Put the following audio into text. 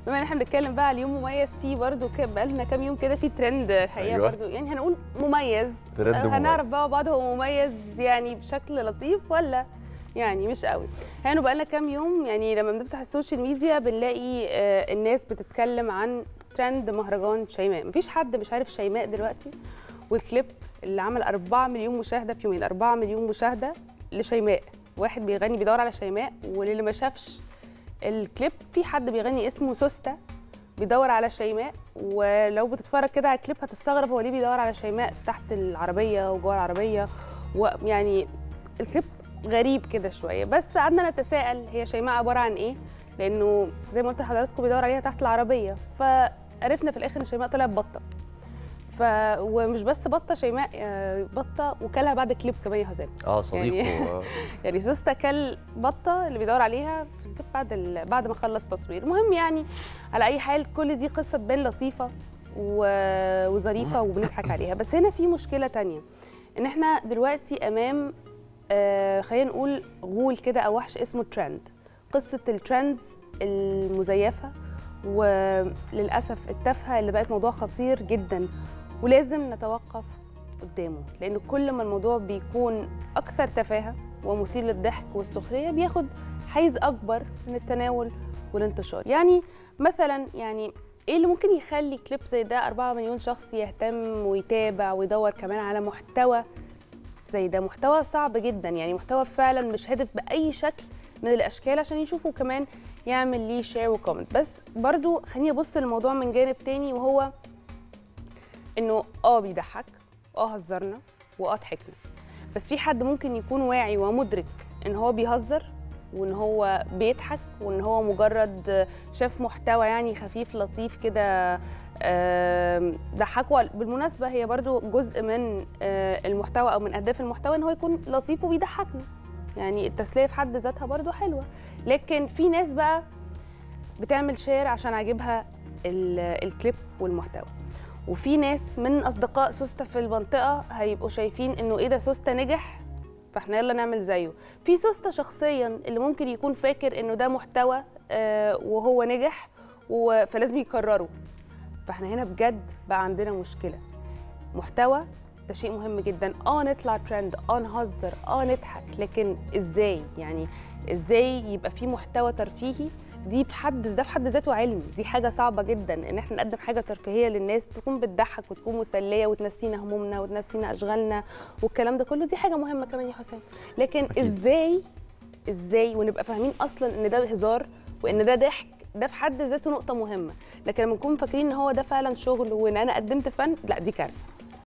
بما ان احنا بنتكلم بقى على يوم مميز فيه برضو بقى لنا كام يوم كده في ترند الحقيقه أيوة. برضو يعني هنقول مميز ترند آه، هنعرف مميز. بقى مع بعض هو مميز يعني بشكل لطيف ولا يعني مش قوي يعني بقى لنا كام يوم يعني لما بنفتح السوشيال ميديا بنلاقي آه، الناس بتتكلم عن ترند مهرجان شيماء مفيش حد مش عارف شيماء دلوقتي والكليب اللي عمل 4 مليون مشاهده في يومين 4 مليون مشاهده لشيماء واحد بيغني بيدور على شيماء وللي ما شافش الكليب في حد بيغني اسمه سوسته بيدور على شيماء ولو بتتفرج كده على الكليب هتستغرب هو ليه بيدور على شيماء تحت العربيه وجوه العربيه ويعني الكليب غريب كده شويه بس قعدنا نتساءل هي شيماء عباره عن ايه لانه زي ما قلت لحضراتكم بيدور عليها تحت العربيه فعرفنا في الاخر ان شيماء طلعت بطه ف ومش بس بطه شيماء آه، بطه وكلها بعد كليب كمان يا حسام اه صديقه يعني- آه. يعني سوسته كل بطه اللي بيدور عليها في الكليب بعد ال... بعد ما خلص تصوير المهم يعني على اي حال كل دي قصه تبان لطيفه و... وظريفه وبنضحك عليها بس هنا في مشكله تانية ان احنا دلوقتي امام آه خلينا نقول غول كده او وحش اسمه ترند قصه الترندز المزيفه وللاسف التافهه اللي بقت موضوع خطير جدا ولازم نتوقف قدامه لان كل ما الموضوع بيكون اكثر تفاهه ومثير للضحك والسخريه بياخد حيز اكبر من التناول والانتشار يعني مثلا يعني ايه اللي ممكن يخلي كليب زي ده 4 مليون شخص يهتم ويتابع ويدور كمان على محتوى زي ده محتوى صعب جدا يعني محتوى فعلا مش هادف باي شكل من الاشكال عشان يشوفوا كمان يعمل ليه شير وكومنت بس برضو خليني ابص للموضوع من جانب تاني وهو انه اه بيضحك اه هزرنا واه ضحكنا بس في حد ممكن يكون واعي ومدرك ان هو بيهزر وان هو بيضحك وان هو مجرد شاف محتوى يعني خفيف لطيف كده آم، ضحكوا بالمناسبه هي برضو جزء من آه، المحتوى او من اهداف المحتوى ان هو يكون لطيف وبيضحكنا يعني التسليه في حد ذاتها برضو حلوه لكن في ناس بقى بتعمل شير عشان عاجبها ال- الكليب والمحتوى وفي ناس من اصدقاء سوسته في المنطقه هيبقوا شايفين انه ايه ده سوسته نجح فاحنا يلا نعمل زيه في سوسته شخصيا اللي ممكن يكون فاكر انه ده محتوى آه وهو نجح و- فلازم يكرره فاحنا هنا بجد بقى عندنا مشكله محتوى ده شيء مهم جدا اه نطلع ترند اه نهزر اه نضحك لكن ازاي يعني ازاي يبقى في محتوى ترفيهي دي بحد ده في حد ذاته علم دي حاجه صعبه جدا ان احنا نقدم حاجه ترفيهيه للناس تكون بتضحك وتكون مسليه وتنسينا همومنا وتنسينا اشغالنا والكلام ده كله دي حاجه مهمه كمان يا حسام لكن أكيد. ازاي ازاي ونبقى فاهمين اصلا ان ده هزار وان ده ضحك ده في حد ذاته نقطه مهمه لكن لما نكون فاكرين ان هو ده فعلا شغل وان انا قدمت فن لا دي كارثه